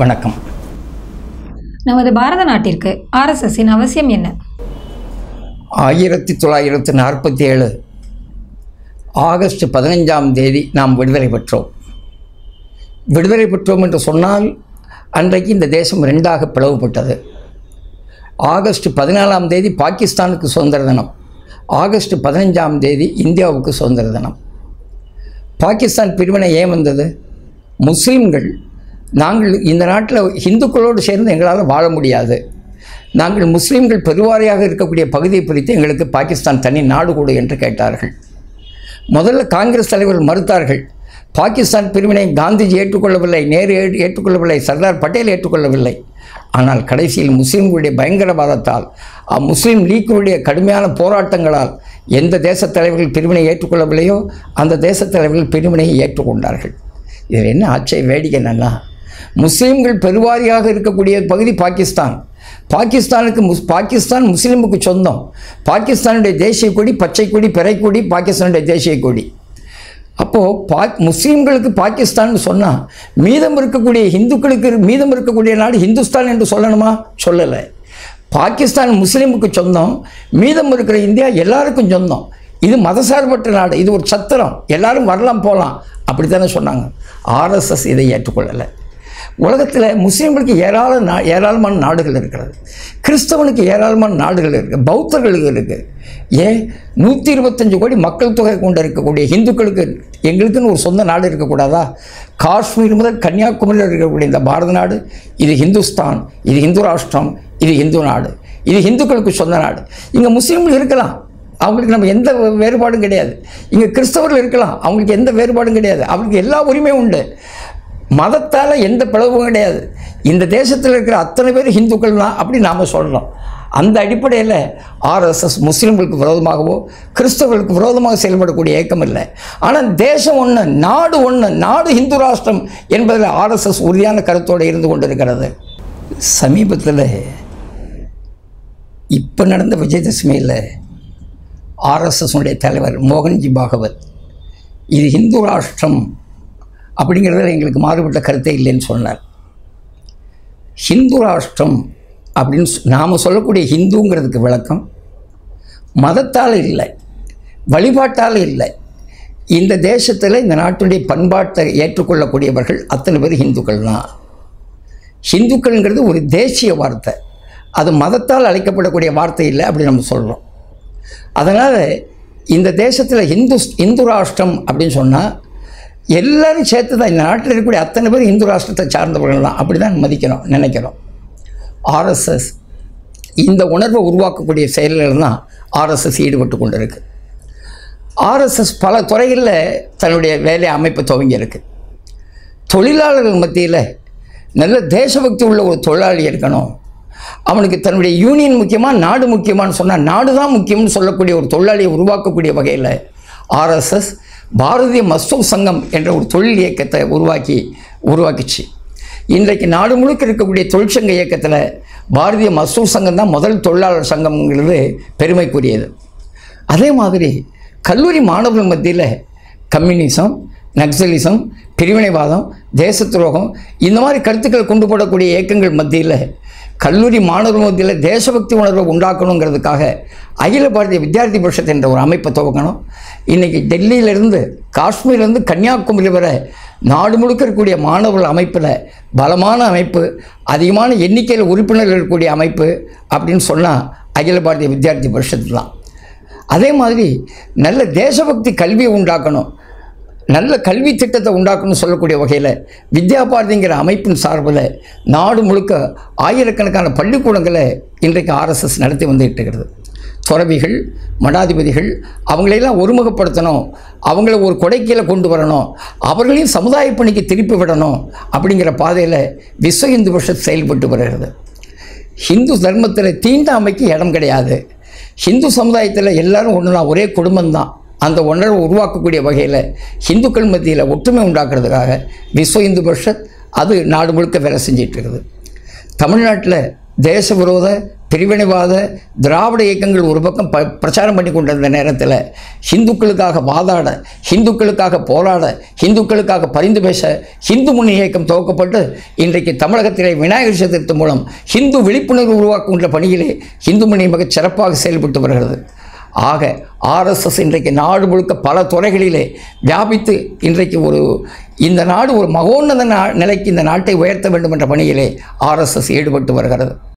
வணக்கம் நமது பாரத நாட்டிற்கு ஆர்எஸ்எஸ்ஸின் அவசியம் என்ன ஆயிரத்தி தொள்ளாயிரத்து நாற்பத்தி ஏழு ஆகஸ்ட் பதினைஞ்சாம் தேதி நாம் விடுதலை பெற்றோம் விடுதலை பெற்றோம் என்று சொன்னால் அன்றைக்கு இந்த தேசம் ரெண்டாக பிளவுபட்டது ஆகஸ்ட் பதினாலாம் தேதி பாகிஸ்தானுக்கு சுதந்திர தினம் ஆகஸ்ட் பதினைஞ்சாம் தேதி இந்தியாவுக்கு சுதந்திர தினம் பாகிஸ்தான் பிரிவினை ஏன் வந்தது முஸ்லீம்கள் நாங்கள் இந்த நாட்டில் இந்துக்களோடு சேர்ந்து எங்களால் வாழ முடியாது நாங்கள் முஸ்லீம்கள் பெருவாரியாக இருக்கக்கூடிய பகுதியை பிரித்து எங்களுக்கு பாகிஸ்தான் தனி நாடு கொடு என்று கேட்டார்கள் முதல்ல காங்கிரஸ் தலைவர்கள் மறுத்தார்கள் பாகிஸ்தான் பிரிவினை காந்திஜி ஏற்றுக்கொள்ளவில்லை நேரு ஏற்று- ஏற்றுக்கொள்ளவில்லை சர்தார் பட்டேல் ஏற்றுக்கொள்ளவில்லை ஆனால் கடைசியில் முஸ்லீம்களுடைய பயங்கரவாதத்தால் முஸ்லீம் லீக்குடைய கடுமையான போராட்டங்களால் எந்த தேசத் தலைவர்கள் பிரிவினை ஏற்றுக்கொள்ளவில்லையோ அந்த தேசத் தலைவர்கள் பிரிவினையை ஏற்றுக்கொண்டார்கள் இதில் என்ன ஆச்சரிய வேடிக்கை என்னன்னா முஸ்லீம்கள் பெருவாரியாக இருக்கக்கூடிய பகுதி பாகிஸ்தான் பாகிஸ்தானுக்கு முஸ் பாகிஸ்தான் முஸ்லீமுக்கு சொந்தம் பாகிஸ்தானுடைய தேசிய கொடி பச்சை கொடி பிறை கொடி பாகிஸ்தானுடைய தேசிய கொடி அப்போது பா முஸ்லீம்களுக்கு பாகிஸ்தான் சொன்னால் மீதம் இருக்கக்கூடிய இந்துக்களுக்கு இரு- மீதம் இருக்கக்கூடிய நாடு ஹிந்துஸ்தான் என்று சொல்லணுமா சொல்லலை பாகிஸ்தான் முஸ்லீமுக்கு சொந்தம் மீதம் இருக்கிற இந்தியா எல்லாருக்கும் சொந்தம் இது மதசார்பற்ற நாடு இது ஒரு சத்திரம் எல்லாரும் வரலாம் போகலாம் அப்படித்தானே சொன்னாங்க ஆர்எஸ்எஸ் இதை ஏற்றுக்கொள்ளலை உலகத்தில் முஸ்லீம்களுக்கு ஏராள நா ஏராளமான நாடுகள் இருக்கிறது கிறிஸ்தவனுக்கு ஏராளமான நாடுகள் இருக்குது பௌத்தர்களுக்கு இருக்குது ஏன் நூற்றி இருபத்தஞ்சு கோடி மக்கள் தொகை கொண்டு இருக்கக்கூடிய இந்துக்களுக்கு எங்களுக்குன்னு ஒரு சொந்த நாடு இருக்கக்கூடாதா காஷ்மீர் முதல் கன்னியாகுமரியில் இருக்கக்கூடிய இந்த பாரத நாடு இது ஹிந்துஸ்தான் இது ஹிந்து ராஷ்டிரம் இது இந்து நாடு இது இந்துக்களுக்கு சொந்த நாடு இங்கே முஸ்லீம்கள் இருக்கலாம் அவங்களுக்கு நம்ம எந்த வேறுபாடும் கிடையாது இங்கே கிறிஸ்தவர்கள் இருக்கலாம் அவங்களுக்கு எந்த வேறுபாடும் கிடையாது அவங்களுக்கு எல்லா உரிமையும் உண்டு மதத்தால் எந்த பிளவும் கிடையாது இந்த தேசத்தில் இருக்கிற அத்தனை பேர் ஹிந்துக்கள் தான் அப்படி நாம் சொல்கிறோம் அந்த அடிப்படையில் ஆர்எஸ்எஸ் முஸ்லீம்களுக்கு விரோதமாகவோ கிறிஸ்தவர்களுக்கு விரோதமாக செயல்படக்கூடிய இயக்கம் இல்லை ஆனால் தேசம் ஒன்று நாடு ஒன்று நாடு ஹிந்து ராஷ்டிரம் என்பதில் ஆர்எஸ்எஸ் உறுதியான கருத்தோடு இருந்து கொண்டிருக்கிறது சமீபத்தில் இப்போ நடந்த விஜயதசமியில் ஆர்எஸ்எஸ்னுடைய தலைவர் மோகன்ஜி பாகவத் இது ஹிந்து ராஷ்டிரம் அப்படிங்கிறதுல எங்களுக்கு மாறுபட்ட கருத்தே இல்லைன்னு சொன்னார் ஹிந்து ராஷ்டிரம் அப்படின்னு சொ- நாம சொல்லக்கூடிய ஹிந்துங்கிறதுக்கு விளக்கம் மதத்தால் இல்லை வழிபாட்டால் இல்லை இந்த தேசத்தில் இந்த நாட்டுடைய பண்பாட்டை ஏற்றுக்கொள்ளக்கூடியவர்கள் அத்தனை பேர் ஹிந்துக்கள் தான் ஹிந்துக்கள்ங்கிறது ஒரு தேசிய வார்த்தை அது மதத்தால் அழைக்கப்படக்கூடிய வார்த்தை இல்லை அப்படி நம்ம சொல்கிறோம் அதனால் இந்த தேசத்தில் இந்து இந்து ராஷ்டிரம் அப்படின்னு சொன்னால் எல்லாரும் சேர்த்து தான் இந்த நாட்டில் இருக்கக்கூடிய அத்தனை பேர் இந்து ராஷ்டிரத்தை சார்ந்தவர்கள் தான் அப்படி தான் மதிக்கிறோம் நினைக்கிறோம் ஆர்எஸ்எஸ் இந்த உணர்வை உருவாக்கக்கூடிய செயல்கள் தான் ஆர்எஸ்எஸ் ஈடுபட்டு கொண்டு இருக்கு ஆர்எஸ்எஸ் பல துறைகளில் தன்னுடைய வேலையை அமைப்பு துவங்கியிருக்கு தொழிலாளர்கள் மத்தியில் நல்ல தேசபக்தி உள்ள ஒரு தொழிலாளி இருக்கணும் அவனுக்கு தன்னுடைய யூனியன் முக்கியமாக நாடு முக்கியமான்னு சொன்னால் நாடு தான் முக்கியம்னு சொல்லக்கூடிய ஒரு தொழிலாளியை உருவாக்கக்கூடிய வகையில் ஆர்எஸ்எஸ் பாரதிய மஸ்தூர் சங்கம் என்ற ஒரு தொழில் இயக்கத்தை உருவாக்கி உருவாக்கிச்சு இன்றைக்கு நாடு முழுக்க இருக்கக்கூடிய தொழிற்சங்க இயக்கத்தில் பாரதிய மஸ்தூர் சங்கம் தான் முதல் தொழிலாளர் சங்கம்ங்கிறது பெருமைக்குரியது அதே மாதிரி கல்லூரி மாணவர்கள் மத்தியில் கம்யூனிசம் நக்சலிசம் பிரிவினைவாதம் தேச துரோகம் இந்த மாதிரி கருத்துக்களை கொண்டு போடக்கூடிய இயக்கங்கள் மத்தியில் கல்லூரி மாணவர்கள் மத்தியில் தேசபக்தி உணர்வை உண்டாக்கணுங்கிறதுக்காக அகில பாரதிய வித்யார்த்தி பரிஷத் என்ற ஒரு அமைப்பை துவக்கணும் இன்றைக்கி டெல்லியிலிருந்து காஷ்மீர்லேருந்து கன்னியாகுமரி வரை நாடு முழுக்க இருக்கக்கூடிய மாணவர்கள் அமைப்பில் பலமான அமைப்பு அதிகமான எண்ணிக்கையில் உறுப்பினர்கள் இருக்கக்கூடிய அமைப்பு அப்படின்னு சொன்னால் அகில பாரதிய வித்யார்த்தி பரிஷத் தான் அதே மாதிரி நல்ல தேசபக்தி கல்வியை உண்டாக்கணும் நல்ல கல்வி திட்டத்தை உண்டாக்கணும்னு சொல்லக்கூடிய வகையில் வித்யா பாரதிங்கிற அமைப்பின் சார்பில் நாடு முழுக்க ஆயிரக்கணக்கான பள்ளிக்கூடங்களை இன்றைக்கு ஆர்எஸ்எஸ் நடத்தி வந்துகிட்டு இருக்கிறது துறவிகள் மடாதிபதிகள் அவங்களையெல்லாம் ஒருமுகப்படுத்தணும் அவங்கள ஒரு கொடைக்கீழே கொண்டு வரணும் அவர்களையும் சமுதாய பணிக்கு திருப்பி விடணும் அப்படிங்கிற பாதையில் விஸ்வ இந்து பரிஷத் செயல்பட்டு வருகிறது ஹிந்து தர்மத்தில் தீண்டாமைக்கு இடம் கிடையாது ஹிந்து சமுதாயத்தில் எல்லாரும் ஒன்று தான் ஒரே குடும்பம்தான் அந்த உணர்வை உருவாக்கக்கூடிய வகையில் ஹிந்துக்கள் மத்தியில் ஒற்றுமை உண்டாக்குறதுக்காக விஸ்வ இந்து பரிஷத் அது நாடு முழுக்க வேலை செஞ்சிட்டு இருக்குது தமிழ்நாட்டில் தேச விரோத பிரிவினைவாத திராவிட இயக்கங்கள் ஒரு பக்கம் ப பிரச்சாரம் பண்ணி கொண்டிருந்த நேரத்தில் ஹிந்துக்களுக்காக வாதாட ஹிந்துக்களுக்காக போராட ஹிந்துக்களுக்காக பரிந்து பேச ஹிந்து முன்னணி இயக்கம் துவக்கப்பட்டு இன்றைக்கு தமிழகத்திலே விநாயகர் சதுர்த்தி மூலம் ஹிந்து விழிப்புணர்வு உருவாக்குகின்ற பணியிலே ஹிந்து முன்னணி மிகச் சிறப்பாக செயல்பட்டு வருகிறது ஆக ஆர்எஸ்எஸ் இன்றைக்கு நாடு முழுக்க பல துறைகளிலே வியாபித்து இன்றைக்கு ஒரு இந்த நாடு ஒரு மகோன்னத நா நிலைக்கு இந்த நாட்டை உயர்த்த வேண்டும் என்ற பணியிலே ஆர்எஸ்எஸ் ஈடுபட்டு வருகிறது